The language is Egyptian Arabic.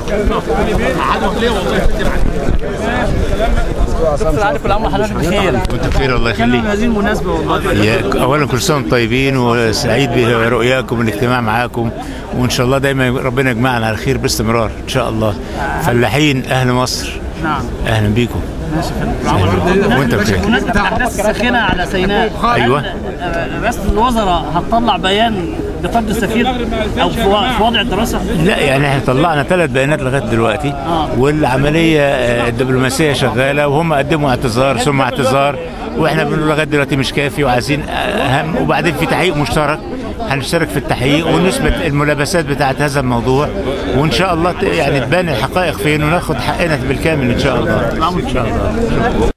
دكتور عارف كل عام وحضرتك بخير وانت بخير الله كان يخليك هذه المناسبه والله يا اولا كل سنه وانتم طيبين وسعيد برؤياكم والاجتماع معاكم وان شاء الله دايما ربنا يجمعنا على خير باستمرار ان شاء الله فلاحين اهل مصر نعم اهلا بيكم ماشي كل عام وحضرتك بخير. وانت بخير. بمناسبه الاحداث الساخنه على سيناء أيوة. هل، آه، رئاسه الوزراء هتطلع بيان بطرد السفير او في و- في وضع الدراسه لا يعني احنا طلعنا ثلاث بيانات لغايه دلوقتي والعمليه آه، الدبلوماسيه شغاله وهم قدموا اعتذار ثم اعتذار واحنا بنقول لغايه دلوقتي مش كافي وعايزين اهم وبعدين في تحقيق مشترك هنشترك في التحقيق ونثبت الملابسات بتاعت هذا الموضوع وان شاء الله ت- يعني تبان الحقائق فين وناخد حقنا بالكامل ان شاء الله ان شاء الله